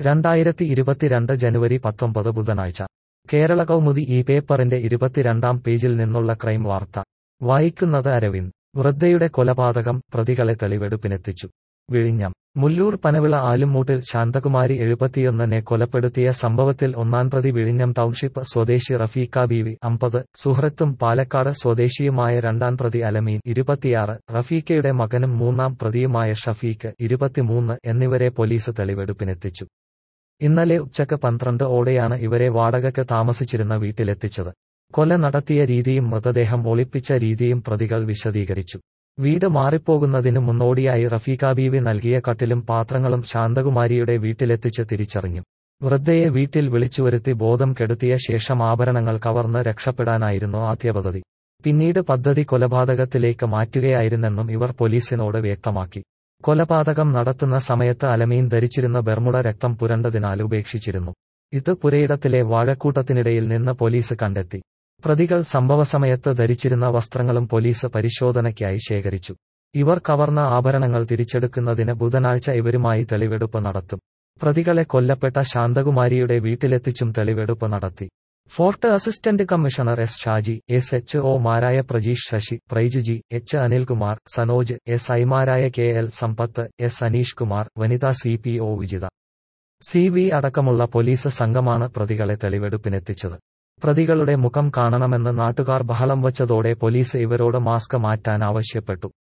രണ്ടായിരത്തി ഇരുപത്തിരണ്ട് ജനുവരി പത്തൊമ്പത് ബുധനാഴ്ച കേരള കൗമുദി ഈ പേപ്പറിന്റെ ഇരുപത്തിരണ്ടാം പേജിൽ നിന്നുള്ള ക്രൈം വാർത്ത വായിക്കുന്നത് അരവിന്ദ് വൃദ്ധയുടെ കൊലപാതകം പ്രതികളെ തെളിവെടുപ്പിനെത്തിച്ചു വിഴിഞ്ഞം മുല്ലൂർ പനവിള ആലുമൂട്ടിൽ ശാന്തകുമാരി എഴുപത്തിയൊന്നിനെ കൊലപ്പെടുത്തിയ സംഭവത്തിൽ ഒന്നാം പ്രതി വിഴിഞ്ഞം ടൗൺഷിപ്പ് സ്വദേശി റഫീഖ ബീവി അമ്പത് സുഹൃത്തും പാലക്കാട് സ്വദേശിയുമായ രണ്ടാം പ്രതി അലമീൻ ഇരുപത്തിയാറ് റഫീഖയുടെ മകനും മൂന്നാം പ്രതിയുമായ ഷഫീഖ് ഇരുപത്തിമൂന്ന് എന്നിവരെ പോലീസ് തെളിവെടുപ്പിനെത്തിച്ചു ഇന്നലെ ഉച്ചക്ക് പന്ത്രണ്ട് ഓടെയാണ് ഇവരെ വാടകയ്ക്ക് താമസിച്ചിരുന്ന വീട്ടിലെത്തിച്ചത് കൊല നടത്തിയ രീതിയും മൃതദേഹം ഒളിപ്പിച്ച രീതിയും പ്രതികൾ വിശദീകരിച്ചു വീട് മാറിപ്പോകുന്നതിന് മുന്നോടിയായി റഫീഖ ബീവി നൽകിയ കട്ടിലും പാത്രങ്ങളും ശാന്തകുമാരിയുടെ വീട്ടിലെത്തിച്ച് തിരിച്ചറിഞ്ഞു വൃദ്ധയെ വീട്ടിൽ വിളിച്ചുവരുത്തി ബോധം കെടുത്തിയ ശേഷം ആഭരണങ്ങൾ കവർന്ന് രക്ഷപ്പെടാനായിരുന്നു ആദ്യ പദ്ധതി പിന്നീട് പദ്ധതി കൊലപാതകത്തിലേക്ക് മാറ്റുകയായിരുന്നെന്നും ഇവർ പോലീസിനോട് വ്യക്തമാക്കി കൊലപാതകം നടത്തുന്ന സമയത്ത് അലമീൻ ധരിച്ചിരുന്ന ബെർമുട രക്തം പുരണ്ടതിനാൽ ഉപേക്ഷിച്ചിരുന്നു ഇത് പുരയിടത്തിലെ വാഴക്കൂട്ടത്തിനിടയിൽ നിന്ന് പോലീസ് കണ്ടെത്തി പ്രതികൾ സംഭവസമയത്ത് ധരിച്ചിരുന്ന വസ്ത്രങ്ങളും പോലീസ് പരിശോധനയ്ക്കായി ശേഖരിച്ചു ഇവർ കവർന്ന ആഭരണങ്ങൾ തിരിച്ചെടുക്കുന്നതിന് ബുധനാഴ്ച ഇവരുമായി തെളിവെടുപ്പ് നടത്തും പ്രതികളെ കൊല്ലപ്പെട്ട ശാന്തകുമാരിയുടെ വീട്ടിലെത്തിച്ചും തെളിവെടുപ്പ് നടത്തി fort assistant commissioner S Shaji S H ഒമാരായ പ്രജീഷ് ശശി പ്രൈജുജി എച്ച് അനിൽകുമാർ സനോജ് എസ് ഐമാരായ K L Sampath S Aneesh Kumar വനിതാ C P O Vijitha C V അടക്കമുള്ള പോലീസ് സംഘമാണ് പ്രതികളെ തെളിവെടുപ്പിനെത്തിച്ചത് പ്രതികളുടെ മുഖം കാണണമെന്ന് നാട്ടുകാർ ബഹളം വച്ചതോടെ പോലീസ് ഇവരോട് മാസ്ക് മാറ്റാൻ ആവശ്യപ്പെട്ടു